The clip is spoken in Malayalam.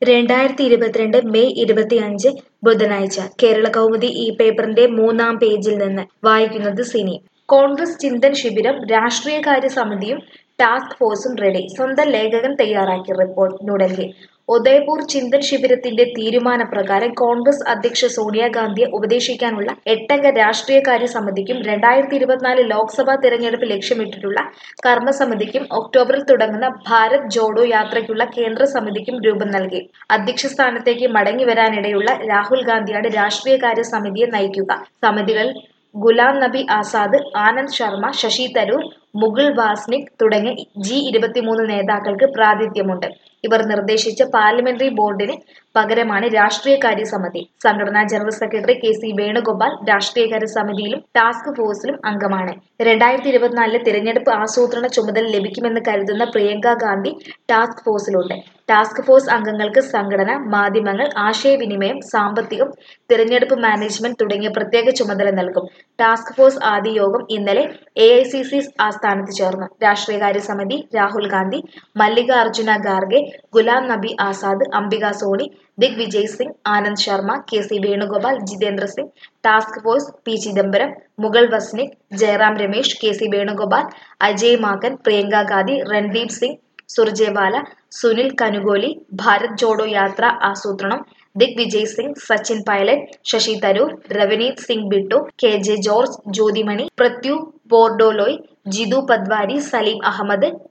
രണ്ടായിരത്തി ഇരുപത്തിരണ്ട് മെയ് ഇരുപത്തിയഞ്ച് ബുധനാഴ്ച കേരള കൗമുദി ഈ പേപ്പറിന്റെ മൂന്നാം പേജിൽ നിന്ന് വായിക്കുന്നത് സിനി കോൺഗ്രസ് ചിന്തൻ ശിബിരം രാഷ്ട്രീയകാര്യ സമിതിയും ടാസ്ക് ഫോഴ്സും റെഡി സ്വന്തം ലേഖകൻ തയ്യാറാക്കിയ റിപ്പോർട്ട് ന്യൂഡൽഹി ഉദയ്പൂർ ചിന്തൻ ശിബിരത്തിന്റെ തീരുമാനപ്രകാരം കോൺഗ്രസ് അധ്യക്ഷ സോണിയാഗാന്ധിയെ ഉപദേശിക്കാനുള്ള എട്ടംഗ രാഷ്ട്രീയകാര്യ സമിതിക്കും രണ്ടായിരത്തി ഇരുപത്തിനാല് ലോക്സഭാ തെരഞ്ഞെടുപ്പ് ലക്ഷ്യമിട്ടിട്ടുള്ള കർമ്മസമിതിക്കും ഒക്ടോബറിൽ തുടങ്ങുന്ന ഭാരത് ജോഡോ യാത്രയ്ക്കുള്ള കേന്ദ്ര സമിതിക്കും രൂപം നൽകി അധ്യക്ഷ സ്ഥാനത്തേക്ക് മടങ്ങി വരാനിടയുള്ള രാഹുൽ ഗാന്ധിയാണ് രാഷ്ട്രീയകാര്യ സമിതിയെ നയിക്കുക സമിതികൾ ഗുലാം നബി ആസാദ് ആനന്ദ് ശർമ്മ ശശി തരൂർ മുകുൾ വാസ്നിക് തുടങ്ങിയ ജി ഇരുപത്തിമൂന്ന് നേതാക്കൾക്ക് പ്രാതിഥ്യമുണ്ട് ഇവർ നിർദ്ദേശിച്ച പാർലമെന്ററി ബോർഡിന് പകരമാണ് രാഷ്ട്രീയകാര്യ സമിതി സംഘടനാ general secretary K C Venugopal രാഷ്ട്രീയകാര്യ സമിതിയിലും ടാസ്ക് ഫോഴ്സിലും അംഗമാണ് രണ്ടായിരത്തി ഇരുപത്തിനാലിലെ തിരഞ്ഞെടുപ്പ് ആസൂത്രണ ചുമതല ലഭിക്കുമെന്ന് കരുതുന്ന പ്രിയങ്ക ഗാന്ധി ടാസ്ക് ഫോഴ്സിലുണ്ട് ടാസ്ക് ഫോഴ്സ് അംഗങ്ങൾക്ക് സംഘടന മാധ്യമങ്ങൾ ആശയവിനിമയം സാമ്പത്തികം തിരഞ്ഞെടുപ്പ് മാനേജ്മെന്റ് തുടങ്ങിയ പ്രത്യേക ചുമതല നൽകും ടാസ്ക് ഫോഴ്സ് ആദ്യ യോഗം ഇന്നലെ എ ഐ സി സി ആസ്ഥാനത്ത് ചേർന്നു രാഷ്ട്രീയകാര്യ സമിതി Rahul Gandhi Mallikarjuna Kharge Ghulam Nabi Azad Ambika Soni Dig Vijay Singh Anand Sharma K C Venugopal Jitendra Singh task force P Chidambaram Mukul Wasnik Jairam Ramesh K C Venugopal Ajay Maken Priyanka Gandhi Randeep Singh Surjewala Sunil Kanugolu Bharat Jodo Yatra ആസൂത്രണം Dig Vijay Singh Sachin Pilot Shashi Tharoor Ravneet Singh Bittu K J George Jothimani Pradyut Bordoloi Jitu Patwari Salim Ahmed